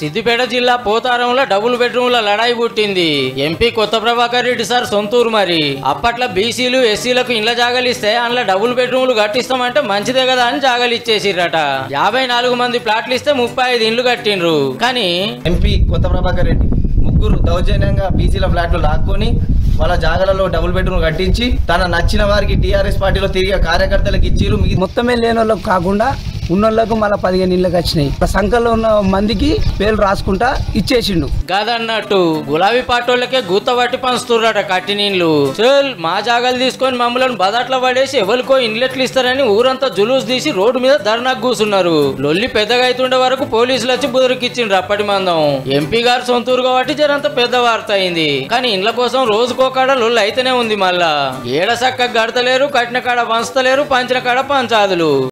సిద్దిపేట జిల్లా పోతారంలో డబుల్ బెడ్రూమ్ల లడాయి పుట్టింది ఎంపీ కొత్త ప్రభాకర్ రెడ్డి సార్ సొంతూరు మరి అప్పట్లో బీసీలు ఎస్సీలకు ఇండ్ల జాగలు ఇస్తే అందులో డబుల్ బెడ్రూమ్లు కట్టిస్తామంటే మంచిదే కదా అని జాగలు ఇచ్చేసిరట యాభై నాలుగు మంది ప్లాట్లు ఇస్తే ముప్పై ఐదు ఇండ్లు కట్టిండ్రు కానీ ఎంపీ కొత్త ప్రభాకర్ రెడ్డి ముగ్గురు దౌర్జన్యంగా బీసీల ఫ్లాట్లు లాక్కొని వాళ్ళ జాగాలలో డబుల్ బెడ్రూమ్ కట్టించి తన నచ్చిన వారికి టీఆర్ఎస్ పార్టీలో తిరిగే కార్యకర్తలకు ఇచ్చిరు మిగతా మొత్తమే లేని వాళ్ళకు కాకుండా ఉన్నోళ్ళకు మళ్ళీ పదిహేను ఇళ్ళకి వచ్చినాయి సంఖ్యలో ఉన్న మందికి పేర్లు రాసుకుంటా ఇచ్చేసిండు గదన్నట్టు గులాబీ పాటోళ్ళకే గుత్త పట్టి పంచుతుర్రట కట్టి నీళ్లు చల్ మా జాగాలు తీసుకొని మమ్మల్ని బదాట్లో పడేసి ఎవరికో ఇండ్లెట్లు ఇస్తారని ఊరంతా జులూస్ తీసి రోడ్డు మీద ధర్నాకు కూర్చున్నారు లొల్లి పెద్దగా అవుతుండే వరకు పోలీసులు వచ్చి బుదరికిచ్చిండ్రు అప్పటి మందం ఎంపీ గారు సొంతూరు కాబట్టి జరంత పెద్ద వార్త అయింది కానీ ఇండ్ల కోసం రోజుకోకాడ లొల్లి అయితేనే ఉంది మళ్ళా ఏడ సక్క గడతలేరు కట్టిన కాడ పంచతలేరు పంచిన కాడ పంచాదులు